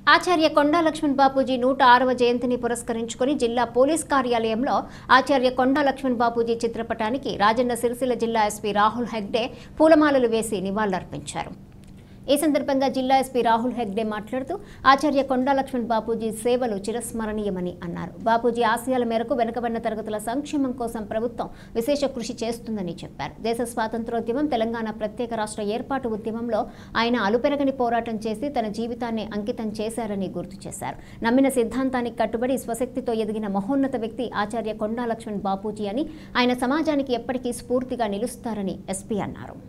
ఆచార్య కొండా లక్ష్మణ్ బాపూజీ నూట ఆరవ జయంతిని పురస్కరించుకుని జిల్లా పోలీస్ కార్యాలయంలో ఆచార్య కొండా లక్ష్మణ్ బాపూజీ చిత్రపటానికి రాజన్న సిరిసిల్ల జిల్లా ఎస్పీ రాహుల్ హెగ్డే పూలమాలలు వేసి నివాళులర్పించారు ఈ సందర్భంగా జిల్లా ఎస్పీ రాహుల్ హెగ్డే మాట్లాడుతూ ఆచార్య కొండా లక్ష్మణ్ బాపూజీ సేవలు చిరస్మరణీయమని అన్నారు బాపూజీ ఆశయాల మేరకు వెనుకబడిన తరగతుల సంక్షేమం కోసం ప్రభుత్వం విశేష కృషి చేస్తుందని చెప్పారు దేశ స్వాతంత్రోద్యమం తెలంగాణ ప్రత్యేక రాష్ట్ర ఏర్పాటు ఉద్యమంలో ఆయన అలుపెరగని పోరాటం చేసి తన జీవితాన్ని అంకితం చేశారని గుర్తు చేశారు నమ్మిన సిద్ధాంతానికి కట్టుబడి స్వశక్తితో ఎదిగిన మహోన్నత వ్యక్తి ఆచార్య కొండా లక్ష్మణ్ బాపూజీ అని ఆయన సమాజానికి ఎప్పటికీ స్ఫూర్తిగా నిలుస్తారని ఎస్పీ అన్నారు